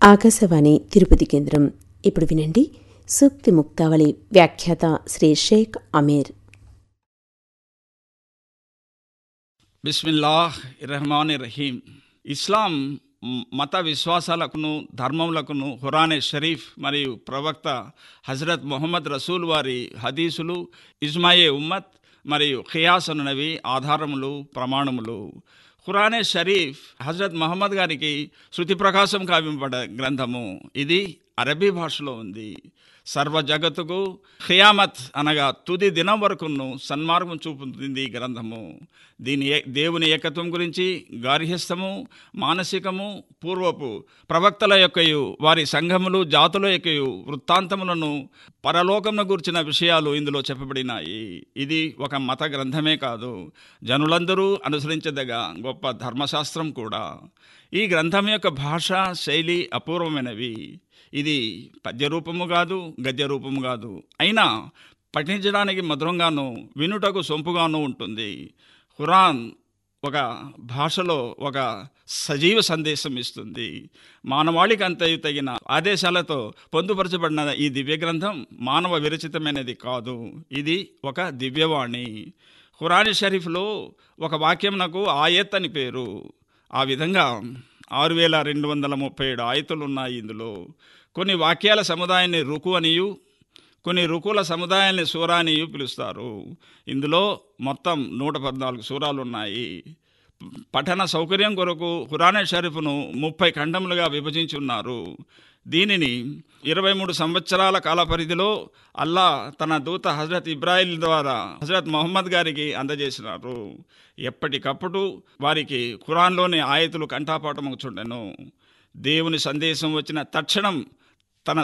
ఆకాశవాణి తిరుపతి కేంద్రం ఇప్పుడు వినండి సూక్తి ముక్తావళి వ్యాఖ్యాత శ్రీ షేక్ అమీర్ బిస్మిల్లాహ్ రహమాన్ రహీం ఇస్లాం మ్, మత విశ్వాసాలకును ధర్మములకును హురానే షరీఫ్ మరియు ప్రవక్త హజరత్ మొహమ్మద్ రసూల్ వారి హదీసులు ఇజ్మాయే ఉమ్మత్ మరియు ఖియాస్ అనునవి ఆధారములు ప్రమాణములు ఖురానే షరీఫ్ హజరత్ మహమ్మద్ గారికి శృతి ప్రకాశం కావింపడ గ్రంథము ఇది అరబీ భాషలో ఉంది సర్వ జగత్తుకు ఖియామత్ అనగా తుది దినం వరకును సన్మార్గం చూపుతుంది ఈ గ్రంథము దీని ఏ- దేవుని ఏకత్వం గురించి గార్హ్యస్థము మానసికము పూర్వపు ప్రవక్తల యొక్కయు వారి సంఘములు జాతుల యొక్కయు వృత్తాంతములను పరలోకమును గూర్చిన విషయాలు ఇందులో చెప్పబడినాయి ఇది ఒక మత గ్రంథమే కాదు జనులందరూ అనుసరించదగ గొప్ప ధర్మశాస్త్రం కూడా ఈ గ్రంథం యొక్క భాష శైలి అపూర్వమైనవి ఇది పద్య రూపము కాదు గద్య రూపము కాదు అయినా పఠించడానికి మధురంగాను వినుటకు సొంపుగాను ఉంటుంది ఖురాన్ ఒక భాషలో ఒక సజీవ సందేశం ఇస్తుంది మానవాళికి అంతయు తగిన ఆదేశాలతో పొందుపరచబడిన ఈ దివ్య గ్రంథం మానవ విరచితమైనది కాదు ఇది ఒక దివ్యవాణి ఖురాన్ షరీఫ్లో ఒక వాక్యం నాకు ఆయత్ అని పేరు ఆ విధంగా ఆరు వేల రెండు వందల ముప్పై ఏడు ఆయతులు ఉన్నాయి ఇందులో కొన్ని వాక్యాల సముదాయాన్ని రుకు అనియు కొన్ని రుకుల సముదాయాన్ని సూరా అనియు పిలుస్తారు ఇందులో మొత్తం నూట పద్నాలుగు సూరాలు ఉన్నాయి పఠన సౌకర్యం కొరకు ఖురానే షరీఫ్ను ముప్పై ఖండములుగా విభజించి ఉన్నారు దీనిని ఇరవై మూడు సంవత్సరాల కాల పరిధిలో అల్లా తన దూత హజరత్ ఇబ్రాహిల్ ద్వారా హజరత్ మొహమ్మద్ గారికి అందజేసినారు ఎప్పటికప్పుడు వారికి ఖురాన్లోని ఆయతులు కంఠాపాఠమవుచుండెను దేవుని సందేశం వచ్చిన తక్షణం